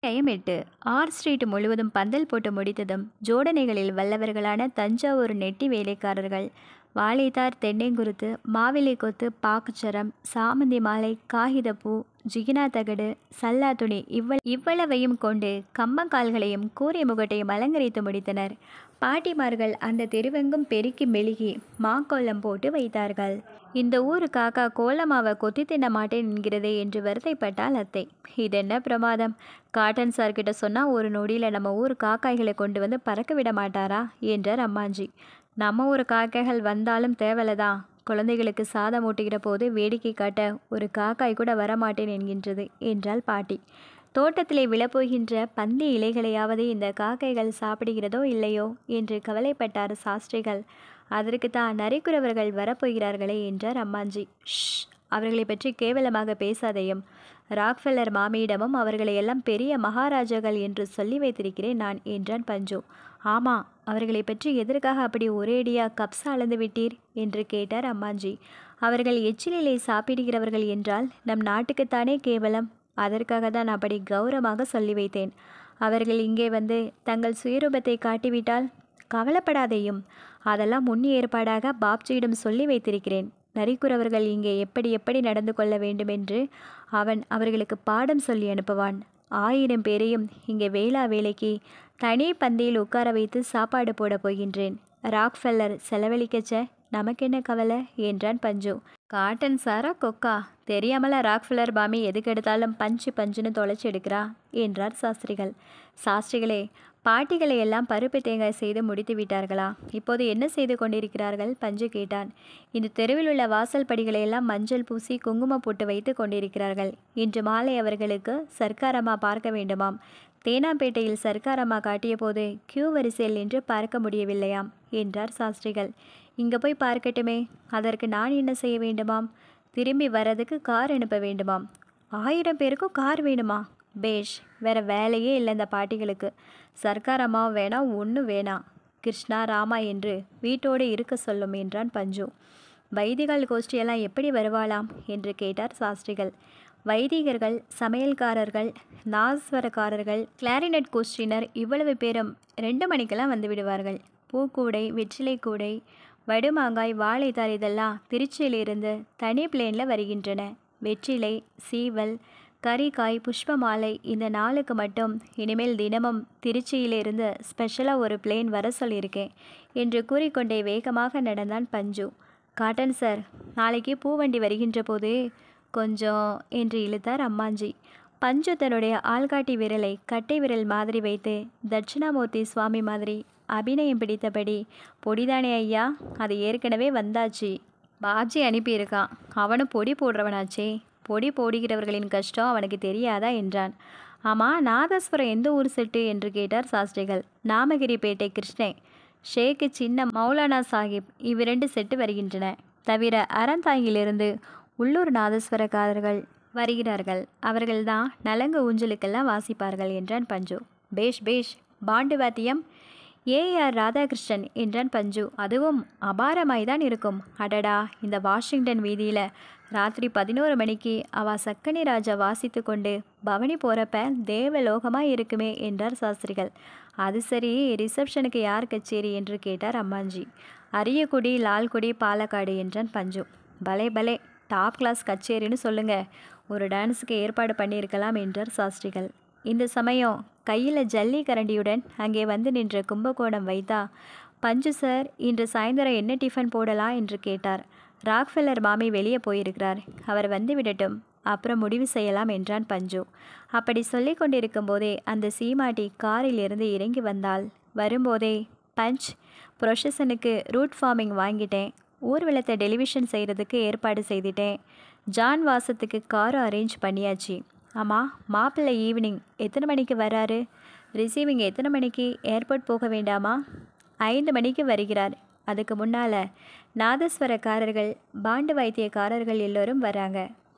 அத்தியாயம் எட்டு R street முழுவதும் பந்தல் போட்டு முடித்ததும் ஜோடனைகளில் வல்லவர்களான தஞ்சாவூர் நெட்டி வேலைக்காரர்கள் வாழைத்தார் தென்னைங்குருத்து மாவிலை கொத்து பாக்குச்சரம் சாமந்தி மாலை காகிதப்பூ ஜிகினா தகடு சல்லா துணி இவ்வள இவ்வளவையும் கொண்டு கம்மங்கால்களையும் கூரை முகட்டையும் அலங்கரித்து முடித்தனர் பாட்டிமார்கள் அந்த தெருவெங்கும் பெருக்கி மெழுகி மாக்கோலம் போட்டு வைத்தார்கள் இந்த ஊரு காக்கா கோலமாவை கொத்தி தின்ன மாட்டேன் என்கிறதே என்று வருத்தைப்பட்டால் அத்தை இதென்ன பிரமாதம் காட்டன் சார் கிட்ட சொன்னால் ஒரு நொடியில் நம்ம ஊர் காக்காய்களை கொண்டு வந்து பறக்க விட மாட்டாரா என்றார் அம்மாஞ்சி நம்ம ஊர் காக்கைகள் வந்தாலும் தேவலைதான் குழந்தைகளுக்கு சாதம் ஊட்டுகிற போது வேடிக்கை காட்ட ஒரு காக்காய் கூட வரமாட்டேன் என்கின்றது என்றாள் பாட்டி தோட்டத்திலே விழப்போகின்ற பந்தி இலைகளையாவது இந்த காக்கைகள் சாப்பிடுகிறதோ இல்லையோ என்று கவலைப்பட்டார் சாஸ்திரிகள் அதற்கு தான் நரிக்குறவர்கள் வரப்போகிறார்களே என்றார் அம்மாஞ்சி ஷ் அவர்களை பற்றி கேவலமாக பேசாதையும் ராக்ஃபெல்லர் மாமியிடமும் அவர்களை எல்லாம் பெரிய மகாராஜாக்கள் என்று சொல்லி வைத்திருக்கிறேன் நான் என்றான் பஞ்சு ஆமா அவர்களை பற்றி எதற்காக அப்படி ஒரேடியா கப்ஸா அளந்து விட்டீர் என்று கேட்டார் அம்மாஞ்சி அவர்கள் எச்சிலிலை சாப்பிடுகிறவர்கள் என்றால் நம் நாட்டுக்குத்தானே கேவலம் அதற்காக தான் அப்படி கௌரவமாக சொல்லி வைத்தேன் அவர்கள் இங்கே வந்து தங்கள் சுயரூபத்தை காட்டிவிட்டால் கவலைப்படாதேயும் அதெல்லாம் முன் ஏற்பாடாக பாப்ஜியிடம் சொல்லி வைத்திருக்கிறேன் நரிக்குறவர்கள் இங்கே எப்படி எப்படி நடந்து கொள்ள வேண்டுமென்று அவன் அவர்களுக்கு பாடம் சொல்லி அனுப்புவான் ஆயிரம் பேரையும் இங்கே வேளா வேலைக்கு தனி பந்தியில் உட்கார வைத்து சாப்பாடு போட போகின்றேன் ராக்ஃபெல்லர் செலவழிக்கச்ச நமக்கென்ன கவலை என்றான் பஞ்சு காட்டன் சாரா கொக்கா தெரியாமல ராக்ஃபில்லர் பாமி எதுக்கெடுத்தாலும் பஞ்சு பஞ்சுன்னு தொலைச்சி எடுக்கிறா என்றார் சாஸ்திரிகள் சாஸ்திரிகளே பாட்டிகளை எல்லாம் பருப்பு தேங்காய் செய்து முடித்து விட்டார்களா இப்போது என்ன செய்து கொண்டிருக்கிறார்கள் பஞ்சு கேட்டான் இந்த தெருவில் உள்ள வாசல் படிகளை எல்லாம் மஞ்சள் பூசி குங்குமம் போட்டு வைத்து கொண்டிருக்கிறார்கள் இன்று மாலை அவர்களுக்கு சர்க்காரம்மா பார்க்க வேண்டுமாம் தேனாம்பேட்டையில் சர்க்காரம்மா காட்டிய போது கியூ வரிசையில் நின்று பார்க்க முடியவில்லையாம் என்றார் சாஸ்திரிகள் இங்கே போய் பார்க்கட்டுமே அதற்கு நான் என்ன செய்ய வேண்டுமாம் திரும்பி வர்றதுக்கு கார் அனுப்ப வேண்டுமாம் ஆயிரம் பேருக்கும் கார் வேணுமா பேஷ் வேற வேலையே இல்லை இந்த பாட்டிகளுக்கு சர்க்காரம்மா வேணாம் ஒன்றும் வேணாம் கிருஷ்ணா ராமா என்று வீட்டோடு இருக்க சொல்லும் என்றான் பஞ்சு வைதிகள் கோஷ்டியெல்லாம் எப்படி வருவாளாம் என்று கேட்டார் சாஸ்திரிகள் வைதிகர்கள் சமையல்காரர்கள் நாஸ்வரக்காரர்கள் கிளாரினட் கோஷ்டினர் இவ்வளவு பேரும் ரெண்டு மணிக்கெல்லாம் வந்து விடுவார்கள் பூக்கூடை வெற்றிலை கூடை வடுமாங்காய் வாழைத்தார் இதெல்லாம் திருச்சியிலிருந்து தனி பிளேனில் வருகின்றன வெற்றிலை சீவல் கறிக்காய் புஷ்ப மாலை இந்த நாளுக்கு மட்டும் இனிமேல் தினமும் திருச்சியிலிருந்து ஸ்பெஷலாக ஒரு பிளேன் வர சொல்லியிருக்கேன் என்று கூறிக்கொண்டே வேகமாக நடந்தான் பஞ்சு காட்டன் சார் நாளைக்கு பூவண்டி வருகின்ற போது கொஞ்சம் என்று இழுத்தார் அம்மாஞ்சி பஞ்சு தன்னுடைய ஆள்காட்டி விரலை கட்டை விரல் மாதிரி வைத்து தட்சிணாமூர்த்தி சுவாமி மாதிரி அபிநயம் பிடித்தபடி பொடிதானே ஐயா அது ஏற்கனவே வந்தாச்சு பாப்ஜி அனுப்பியிருக்கான் அவனும் பொடி போடுறவனாச்சே பொடி போடுகிறவர்களின் கஷ்டம் அவனுக்கு தெரியாதா என்றான் ஆமாம் நாதஸ்வரம் எந்த ஊர் செட்டு என்று கேட்டார் சாஸ்திரிகள் நாமகிரிப்பேட்டை கிருஷ்ணன் ஷேக்கு சின்ன மௌலானா சாஹிப் இவ்விரண்டு செட்டு வருகின்றன தவிர அறந்தாங்கிலிருந்து உள்ளூர் நாதஸ்வரக்காரர்கள் வருகிறார்கள் அவர்கள்தான் நலங்கு ஊஞ்சலுக்கெல்லாம் வாசிப்பார்கள் என்றான் பஞ்சு பேஷ் பேஷ் பாண்டு வாத்தியம் ஏஆர் ராதாகிருஷ்ணன் என்றான் பஞ்சு அதுவும் அபாரமாய்தான் இருக்கும் அடடா இந்த வாஷிங்டன் வீதியில் ராத்திரி பதினோரு மணிக்கு அவ சக்கனி ராஜா வாசித்து கொண்டு பவனி போகிறப்ப தேவலோகமாக இருக்குமே என்றார் சாஸ்திரிகள் அது சரி ரிசப்ஷனுக்கு யார் கச்சேரி என்று கேட்டார் அம்மாஞ்சி அரியக்குடி லால்குடி பாலக்காடு என்றான் பஞ்சு பலே பலே டாப் கிளாஸ் கச்சேரின்னு சொல்லுங்க ஒரு டான்ஸுக்கு ஏற்பாடு பண்ணியிருக்கலாம் என்றார் சாஸ்திரிகள் இந்த சமயம் கையில் ஜல்லி கரண்டியுடன் அங்கே வந்து நின்ற கும்பகோணம் வைத்தா பஞ்சு சார் இன்று சாயந்தரம் என்ன டிஃபன் போடலாம் என்று கேட்டார் ராக்ஃபெல்லர் மாமி வெளியே போயிருக்கிறார் அவர் வந்து விடட்டும் அப்புறம் முடிவு செய்யலாம் என்றான் பஞ்சு அப்படி சொல்லி கொண்டிருக்கும் போதே அந்த சீமாட்டி காரில் இருந்து இறங்கி வந்தால் வரும்போதே பஞ்ச் ப்ரொஷஸனுக்கு ரூட் ஃபார்மிங் வாங்கிட்டேன் ஊர்வலத்தை டெலிவிஷன் செய்கிறதுக்கு ஏற்பாடு செய்துட்டேன் ஜான் வாசத்துக்கு காரும் அரேஞ்ச் பண்ணியாச்சு ஆமாம் மாப்பிள்ளை ஈவினிங் எத்தனை மணிக்கு வராரு ரிசீவிங் எத்தனை மணிக்கு ஏர்போர்ட் போக வேண்டாமா ஐந்து மணிக்கு வருகிறார் அதுக்கு முன்னால் நாதஸ்வரக்காரர்கள் பாண்டு வைத்தியக்காரர்கள் எல்லோரும் வராங்க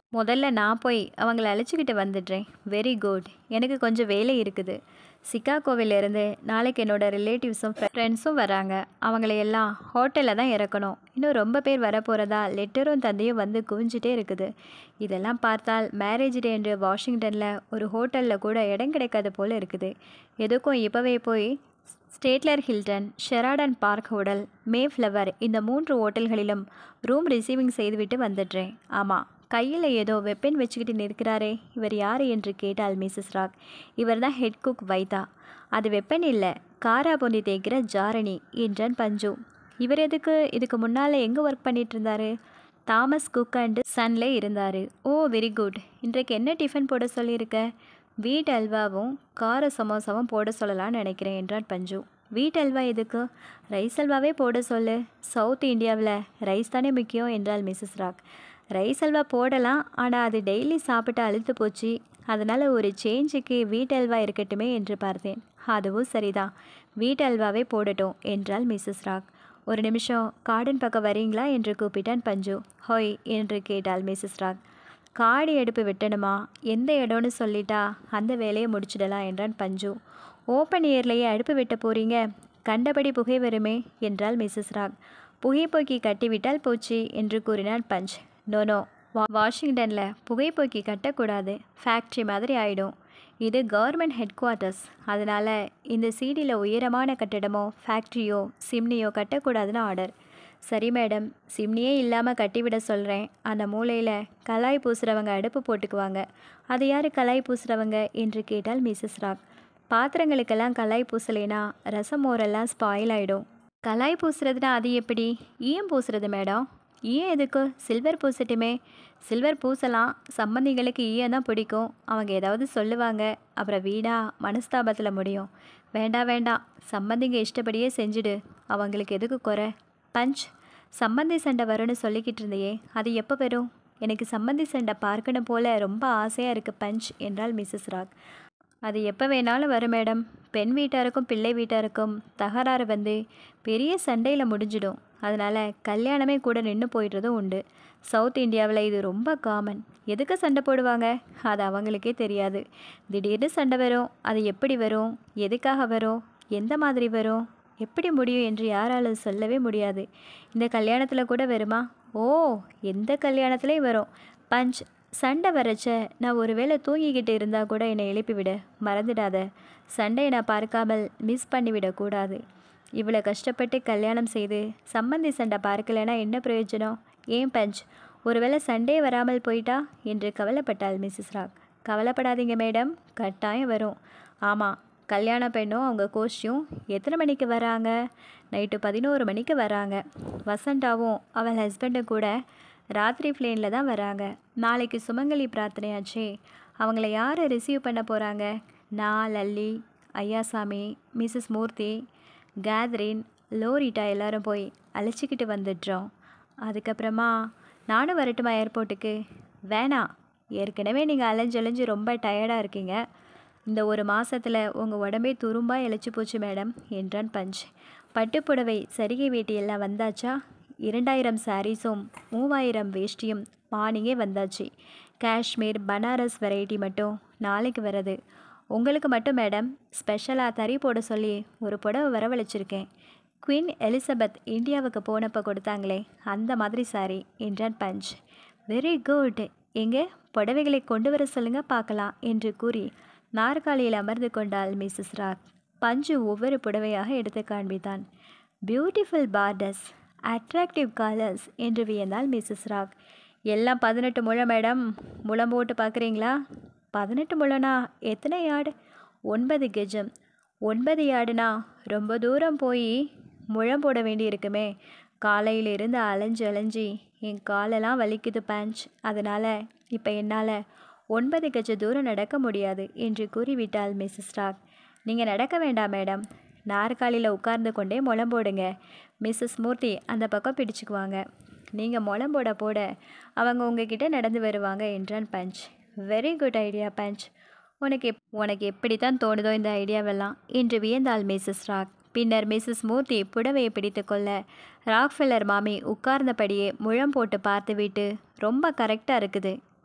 முதல்ல நான் போய் அவங்கள அழைச்சிக்கிட்டு வந்துடுறேன் வெரி குட் எனக்கு கொஞ்சம் வேலை இருக்குது சிக்காகோவிலேருந்து நாளைக்கு என்னோட ரிலேட்டிவ்ஸும் ஃப்ரெண்ட்ஸும் வராங்க அவங்கள எல்லாம் ஹோட்டலில் தான் இறக்கணும் இன்னும் ரொம்ப பேர் வரப்போகிறதா லெட்டரும் தந்தையும் வந்து குவிஞ்சிட்டே இருக்குது இதெல்லாம் பார்த்தால் மேரேஜ் டே என்று வாஷிங்டனில் ஒரு ஹோட்டலில் கூட இடம் கிடைக்காத போல் இருக்குது எதுக்கும் இப்போவே போய் Statler Hilton Sheraton Park hotel Mayflower இந்த மூன்று ஹோட்டல்களிலும் ரூம் ரிசீவிங் செய்துவிட்டு வந்துடுறேன் ஆமாம் கையில் ஏதோ வெப்பன் வச்சுக்கிட்டு நிற்கிறாரே இவர் யார் என்று கேட்டாள் மிஸ்ஸஸ் ராக் இவர் தான் ஹெட் குக் வைத்தா அது வெப்பன் இல்லை காரா பொந்தி தேய்க்கிற ஜாரணி என்றான் பஞ்சு இவர் எதுக்கு இதுக்கு முன்னால் எங்கே ஒர்க் பண்ணிட்டு இருந்தாரு தாமஸ் குக் அண்டு சன்ல இருந்தார் ஓ வெரி குட் இன்றைக்கு என்ன டிஃபன் போட சொல்லியிருக்க வீட் அல்வாவும் கார சமோசாவும் போட சொல்லலாம்னு நினைக்கிறேன் என்றான் பஞ்சு வீட் அல்வா எதுக்கு ரைஸ் அல்வாவே போட சொல்லு சவுத் இந்தியாவில் ரைஸ் தானே முக்கியம் என்றாள் மிஸ்ஸஸ் ராக் ரைஸ் அல்வா போடலாம் ஆனால் அது டெய்லி சாப்பிட்டு அழுத்து போச்சு அதனால் ஒரு சேஞ்சுக்கு வீட் அல்வா இருக்கட்டுமே என்று பார்த்தேன் அதுவும் சரிதான் வீட் அல்வாவே போடட்டும் என்றாள் மிஸ்ஸஸ் ராக் ஒரு நிமிஷம் கார்டன் பக்கம் வரீங்களா என்று கூப்பிட்டான் பஞ்சு ஹோய் என்று கேட்டாள் மிஸ்ஸஸ் ராக் காடி அடுப்பு வெட்டணுமா எந்த இடம்னு சொல்லிட்டா அந்த வேலையை முடிச்சிடலாம் என்றான் பஞ்சு ஓப்பன் ஏர்லேயே அடுப்பு வெட்ட போறீங்க கண்டபடி புகை வருமே என்றாள் மிஸ்ஸஸ் ராக் புகைப்போக்கி கட்டிவிட்டால் போச்சு என்று கூறினான் பஞ்ச் நோனோ வா வாஷிங்டனில் புகைப்போக்கி கட்டக்கூடாது ஃபேக்ட்ரி மாதிரி ஆயிடும் இது கவர்மெண்ட் ஹெட் குவார்ட்டர்ஸ் அதனால் இந்த சீடியில் உயரமான கட்டடமோ ஃபேக்ட்ரியோ சிம்னியோ கட்டக்கூடாதுன்னு ஆர்டர் சரி மேடம் சிம்னியே இல்லாமல் கட்டிவிட சொல்கிறேன் அந்த மூலையில் கலாய் பூசுகிறவங்க அடுப்பு போட்டுக்குவாங்க அது யார் கலாய் பூசுகிறவங்க என்று கேட்டால் மிஸ்ஸஸ் ராக் பாத்திரங்களுக்கெல்லாம் கலாய் பூசலைனா ரசம் மோரெல்லாம் ஸ்பாயில் ஆகிடும் கலாய் பூசுறதுனா அது எப்படி ஈயம் பூசுறது மேடம் ஈயம் எதுக்கு சில்வர் பூசட்டுமே சில்வர் பூசலாம் சம்பந்திங்களுக்கு ஈயம் தான் பிடிக்கும் அவங்க ஏதாவது சொல்லுவாங்க அப்புறம் வீணா மனஸ்தாபத்தில் முடியும் வேண்டாம் வேண்டாம் சம்பந்திங்க இஷ்டப்படியே செஞ்சுடு அவங்களுக்கு எதுக்கு குறை பஞ்ச் சம்பந்தி சண்டை வரும்னு சொல்லிக்கிட்டு இருந்தையே அது எப்போ வரும் எனக்கு சம்பந்தி சண்டை பார்க்கணும் போல ரொம்ப ஆசையாக இருக்குது பஞ்ச் என்றாள் மிஸ்ஸஸ் ராக் அது எப்போ வேணாலும் வரும் மேடம் பெண் வீட்டாருக்கும் பிள்ளை வீட்டாருக்கும் தகராறு வந்து பெரிய சண்டையில் முடிஞ்சிடும் அதனால் கல்யாணமே கூட நின்று போயிடுறதும் உண்டு சவுத் இந்தியாவில் இது ரொம்ப காமன் எதுக்கு சண்டை போடுவாங்க அது அவங்களுக்கே தெரியாது திடீர்னு சண்டை வரும் அது எப்படி வரும் எதுக்காக வரும் எந்த மாதிரி வரும் எப்படி முடியும் என்று யாராலும் சொல்லவே முடியாது இந்த கல்யாணத்தில் கூட வருமா ஓ எந்த கல்யாணத்துலேயும் வரும் பஞ்ச் சண்டை வரச்ச நான் ஒருவேளை தூங்கிக்கிட்டு இருந்தால் கூட என்னை எழுப்பிவிட மறந்துடாத சண்டையை நான் பார்க்காமல் மிஸ் பண்ணிவிடக்கூடாது இவ்வளோ கஷ்டப்பட்டு கல்யாணம் செய்து சம்மந்தி சண்டை பார்க்கலைன்னா என்ன பிரயோஜனம் ஏன் பஞ்ச் ஒருவேளை சண்டே வராமல் போயிட்டா என்று கவலைப்பட்டாள் மிஸ்ஸஸ் ராக் கவலைப்படாதீங்க மேடம் கட்டாயம் வரும் ஆமாம் கல்யாண பெண்ணும் அவங்க கோஷ்டியும் எத்தனை மணிக்கு வராங்க நைட்டு பதினோரு மணிக்கு வராங்க வசண்டாவும் அவள் ஹஸ்பண்டும் கூட ராத்திரி ஃப்ளேனில் தான் வராங்க நாளைக்கு சுமங்கலி பிரார்த்தனையாச்சே அவங்கள யார் ரிசீவ் பண்ண போகிறாங்க நான் Lalli Ayyasamy Mrs Murthy Catherine Loretta எல்லாரும் போய் அழைச்சிக்கிட்டு வந்துடுறோம் அதுக்கப்புறமா நானும் வரட்டுமா ஏர்போர்ட்டுக்கு வேணாம் ஏற்கனவே நீங்கள் அலைஞ்சலைஞ்சு ரொம்ப டயர்டாக இருக்கீங்க இந்த ஒரு மாசத்துல உங்கள் உடம்பே துரும்பாக இழைச்சி போச்சு மேடம் என்றான் பஞ்ச் பட்டுப்புடவை சரிகை வேட்டி எல்லாம் வந்தாச்சா இரண்டாயிரம் சாரீஸும் மூவாயிரம் வேஷ்டியும் மார்னிங்கே வந்தாச்சு காஷ்மீர் பனாரஸ் வெரைட்டி மட்டும் நாளைக்கு வருது உங்களுக்கு மட்டும் மேடம் ஸ்பெஷலாக தறி போட சொல்லி ஒரு புடவை வரவழைச்சிருக்கேன் குயின் எலிசபெத் இந்தியாவுக்கு போனப்போ கொடுத்தாங்களே அந்த மாதிரி சாரி என்றான் பஞ்ச் வெரி குட் எங்கே புடவைகளை கொண்டு வர சொல்லுங்க பார்க்கலாம் என்று கூறி நாற்காலியில் அமர்ந்து கொண்டாள் மிஸ்ஸஸ் ராக் பஞ்சு ஒவ்வொரு புடவையாக எடுத்து காண்பித்தான் பியூட்டிஃபுல் பார்டர்ஸ் அட்ராக்டிவ் கலர்ஸ் என்று வியந்தாள் மிஸ்ஸஸ் ராக் எல்லாம் பதினெட்டு முழம் மேடம் முழம் போட்டு பார்க்குறீங்களா பதினெட்டு முழனா எத்தனை யார்டு ஒன்பது கெஜம் ஒன்பது யார்டுனா ரொம்ப தூரம் போய் முழம் போட வேண்டி இருக்குமே காலையிலிருந்து அலைஞ்சு அலைஞ்சி என் காலெல்லாம் வலிக்குது பஞ்ச் அதனால் இப்போ என்னால் ஒன்பது கஜ தூரம் நடக்க முடியாது என்று கூறிவிட்டாள் மிஸ்ஸஸ் ராக் நீங்கள் நடக்க வேண்டாம் மேடம் நாற்காலியில் உட்கார்ந்து கொண்டே முளம் போடுங்க மிஸ்ஸஸ் மூர்த்தி அந்த பக்கம் பிடிச்சுக்குவாங்க நீங்கள் முளம் போட போட அவங்க உங்ககிட்ட நடந்து வருவாங்க என்றான் Panch very good idea Panch உனக்கு எப் உனக்கு எப்படி தான் தோணுதோ இந்த ஐடியாவெல்லாம் என்று வியந்தாள் மிஸ்ஸஸ் ராக் பின்னர் மிஸ்ஸஸ் மூர்த்தி புடவையை பிடித்து கொள்ள ராக்ஃபெல்லர் மாமி உட்கார்ந்தபடியே முழம் போட்டு பார்த்துவிட்டு ரொம்ப கரெக்டாக இருக்குது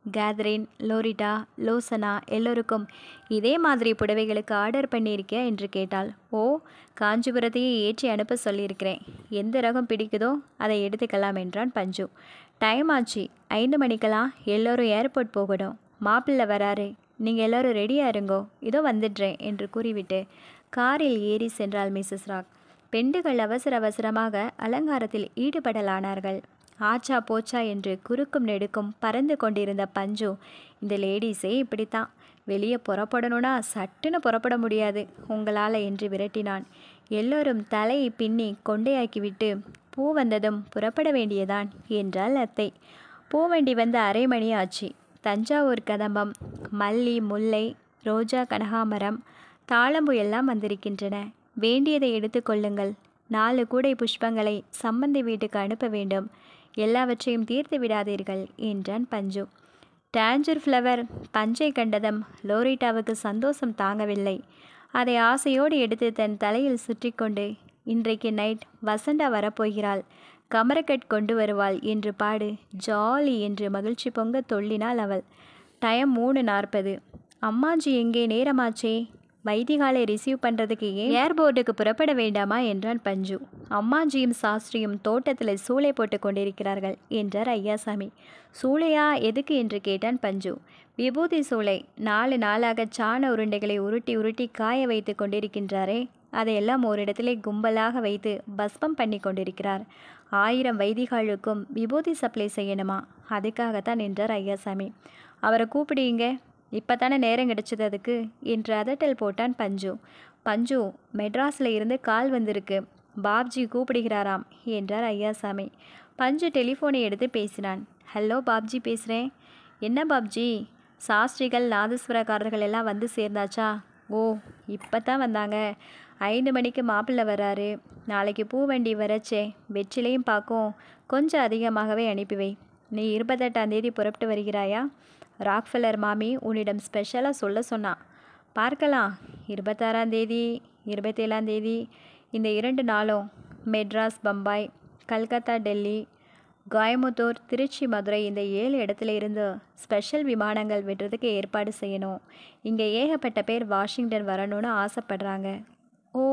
கேத்ரின் லோரிட்டா லோசனா எல்லோருக்கும் இதே மாதிரி புடவைகளுக்கு ஆர்டர் பண்ணியிருக்கியா என்று கேட்டாள் ஓ காஞ்சிபுரத்தையே ஏற்றி அனுப்ப சொல்லியிருக்கிறேன் எந்த ரகம் பிடிக்குதோ அதை எடுத்துக்கலாம் என்றான் பஞ்சு டைம் ஆச்சு ஐந்து மணிக்கெல்லாம் எல்லோரும் ஏர்போர்ட் போகணும் மாப்பிள்ளை வராரு நீங்கள் எல்லோரும் ரெடியாக இருங்கோ இதோ வந்துடுறேன் என்று கூறிவிட்டு காரில் ஏறி சென்றாள் மிஸ்ஸஸ் ராக் பெண்டுகள் அவசர அவசரமாக அலங்காரத்தில் ஈடுபடலானார்கள் ஆச்சா போச்சா என்று குறுக்கும் நெடுக்கும் பறந்து கொண்டிருந்த பஞ்சு இந்த லேடிஸே இப்படித்தான் வெளியே புறப்படணும்னா சட்டுன்னு புறப்பட முடியாது உங்களால் என்று விரட்டினான் எல்லோரும் தலையை பின்னி கொண்டையாக்கிவிட்டு பூ வந்ததும் புறப்பட வேண்டியதான் என்றாள் அத்தை பூவண்டி வந்த அரை மணி ஆச்சு தஞ்சாவூர் கதம்பம் மல்லி முல்லை ரோஜா கனகாமரம் தாளம்பு எல்லாம் வந்திருக்கின்றன வேண்டியதை எடுத்துக்கொள்ளுங்கள் நாலு கூடை புஷ்பங்களை சம்பந்தி வீட்டுக்கு அனுப்ப வேண்டும் எல்லாவற்றையும் தீர்த்து விடாதீர்கள் என்றான் பஞ்சு டாஞ்சர் ஃப்ளவர் பஞ்சை கண்டதும் லோரிட்டாவுக்கு சந்தோஷம் தாங்கவில்லை அதை ஆசையோடு எடுத்து தன் தலையில் சுற்றி கொண்டு இன்றைக்கு நைட் வசந்தா வரப்போகிறாள் கமரக்கட் கொண்டு வருவாள் என்று பாடு ஜாலி என்று மகிழ்ச்சி பொங்க தொள்ளினாள் அவள் டைம் மூணு நாற்பது அம்மாஜி எங்கே நேரமாச்சே வைதிகாலை ரிசீவ் பண்ணுறதுக்கு ஏன் ஏர்போர்ட்டுக்கு புறப்பட வேண்டாமா என்றான் பஞ்சு அம்மாஜியும் சாஸ்திரியும் தோட்டத்தில் சூளை போட்டு கொண்டிருக்கிறார்கள் என்றார் ஐயாசாமி சூளையா எதுக்கு என்று கேட்டான் பஞ்சு விபூதி சூளை நாலு நாளாக சாண உருண்டைகளை உருட்டி உருட்டி காய வைத்து கொண்டிருக்கின்றாரே அதையெல்லாம் ஓரிடத்திலே கும்பலாக வைத்து பஸ்பம் பண்ணி கொண்டிருக்கிறார் ஆயிரம் வைதிகாலுக்கும் விபூதி சப்ளை செய்யணுமா அதுக்காகத்தான் என்றார் ஐயாசாமி அவரை கூப்பிடுங்க இப்போ தானே நேரம் கிடைச்சது அதுக்கு என்று அதட்டல் போட்டான் பஞ்சு பஞ்சு மெட்ராஸில் இருந்து கால் வந்திருக்கு பாப்ஜி கூப்பிடுகிறாராம் என்றார் ஐயாசாமி பஞ்சு டெலிஃபோனை எடுத்து பேசினான் ஹலோ பாப்ஜி பேசுகிறேன் என்ன பாப்ஜி சாஸ்திரிகள் நாதஸ்வரக்காரர்கள் எல்லாம் வந்து சேர்ந்தாச்சா ஓ இப்போ தான் வந்தாங்க ஐந்து மணிக்கு மாப்பிள்ளை வராரு நாளைக்கு பூவண்டி வரச்சே வெற்றிலையும் பார்க்கும் கொஞ்சம் அதிகமாகவே அனுப்பி வை நீ இருபத்தெட்டாம் தேதி புறப்பட்டு வருகிறாயா ராக்ஃபெல்லர் மாமி உன்னிடம் ஸ்பெஷலாக சொல்ல சொன்னான் பார்க்கலாம் இருபத்தாறாம் தேதி இருபத்தேழாம் தேதி இந்த இரண்டு நாளும் மெட்ராஸ் பம்பாய் கல்கத்தா டெல்லி கோயமுத்தூர் திருச்சி மதுரை இந்த ஏழு இடத்துல இருந்து ஸ்பெஷல் விமானங்கள் விடுறதுக்கு ஏற்பாடு செய்யணும் இங்கே ஏகப்பட்ட பேர் வாஷிங்டன் வரணும்னு ஆசைப்படுறாங்க ஓ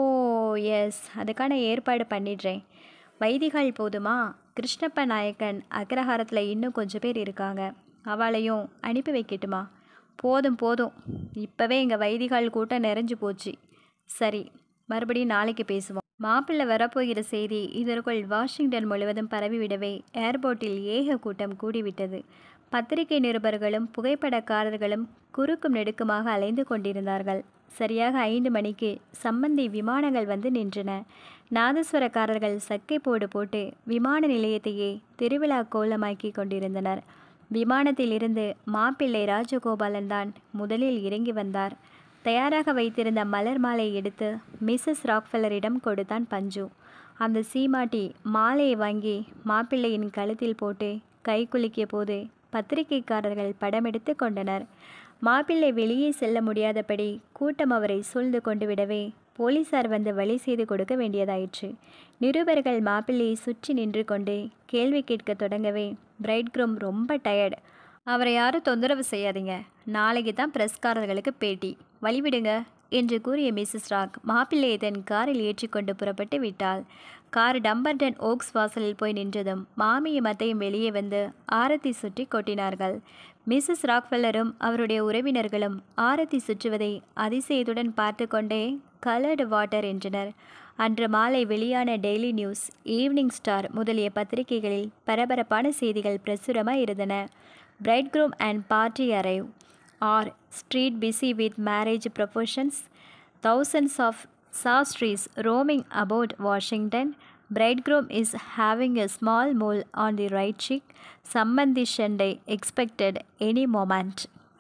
எஸ் அதுக்கான ஏற்பாடு பண்ணிடுறேன் வைதிகள் போதுமா கிருஷ்ணப்ப நாயக்கன் அக்ரஹாரத்தில் இன்னும் கொஞ்சம் பேர் இருக்காங்க அவளையும் அனுப்பி வைக்கட்டுமா போதும் போதும் இப்போவே எங்கள் வைதிகால் கூட்டம் நிறைஞ்சு போச்சு சரி மறுபடியும் நாளைக்கு பேசுவோம் மாப்பிள்ளை வரப்போகிற செய்தி இதற்குள் வாஷிங்டன் முழுவதும் பரவிவிடவே ஏர்போர்ட்டில் ஏக கூட்டம் கூடிவிட்டது பத்திரிகை நிருபர்களும் புகைப்படக்காரர்களும் குறுக்கும் நெடுக்குமாக அலைந்து கொண்டிருந்தார்கள் சரியாக ஐந்து மணிக்கு சம்பந்தி விமானங்கள் வந்து நின்றன நாதஸ்வரக்காரர்கள் சக்கை போடு போட்டு விமான நிலையத்தையே திருவிழா கோலமாக்கி கொண்டிருந்தனர் விமானத்தில் இருந்து மாப்பிள்ளை ராஜகோபாலன் தான் முதலில் இறங்கி வந்தார் தயாராக வைத்திருந்த மலர் மாலை எடுத்து மிஸ்ஸஸ் ராக்ஃபெல்லரிடம் கொடுத்தான் பஞ்சு அந்த சீமாட்டி மாலையை வாங்கி மாப்பிள்ளையின் கழுத்தில் போட்டு கை குலுக்கிய போது பத்திரிகைக்காரர்கள் படமெடுத்து கொண்டனர் மாப்பிள்ளை வெளியே செல்ல முடியாதபடி கூட்டம் அவரை சூழ்ந்து கொண்டு விடவே போலீசார் வந்து வழி செய்து கொடுக்க வேண்டியதாயிற்று நிருபர்கள் மாப்பிள்ளையை சுற்றி நின்று கொண்டு கேள்வி கேட்க தொடங்கவே பிரைட் க்ரூம் ரொம்ப டயர்டு அவரை யாரும் தொந்தரவு செய்யாதீங்க நாளைக்கு தான் பிரஸ்காரர்களுக்கு பேட்டி வழிவிடுங்க என்று கூறிய மிஸ்ஸஸ் ராக் மாப்பிள்ளையை தன் காரில் ஏற்றிக்கொண்டு புறப்பட்டு விட்டாள் கார் டம்பர்டன் ஓக்ஸ் வாசலில் போய் நின்றதும் மாமியும் அத்தையும் வெளியே வந்து ஆரத்தி சுற்றி கொட்டினார்கள் மிஸ்ஸஸ் ராக்ஃபெல்லரும் அவருடைய உறவினர்களும் ஆரத்தி சுற்றுவதை அதிசயத்துடன் பார்த்து கொண்டே கலர்டு வாட்டர் என்றனர் அன்று மாலை வெளியான டெய்லி நியூஸ் ஈவினிங் ஸ்டார் முதலிய பத்திரிகைகளில் பரபரப்பான செய்திகள் பிரசுரமாக இருந்தன bride groom and party arrive are street busy with marriage processions thousands of sastries roaming about Washington. Bridegroom is having a small mole on the right cheek. Sambandhi Shandai expected any moment.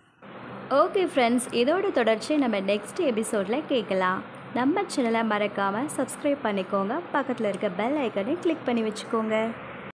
Okay friends இதோட தொடர்ச்சி நம்ம next எபிசோடில் கேட்கலாம் நம்ம சேனலை மறக்காமல் subscribe பண்ணிக்கோங்க பக்கத்தில் இருக்க பெல் ஐக்கனை கிளிக் பண்ணி வச்சுக்கோங்க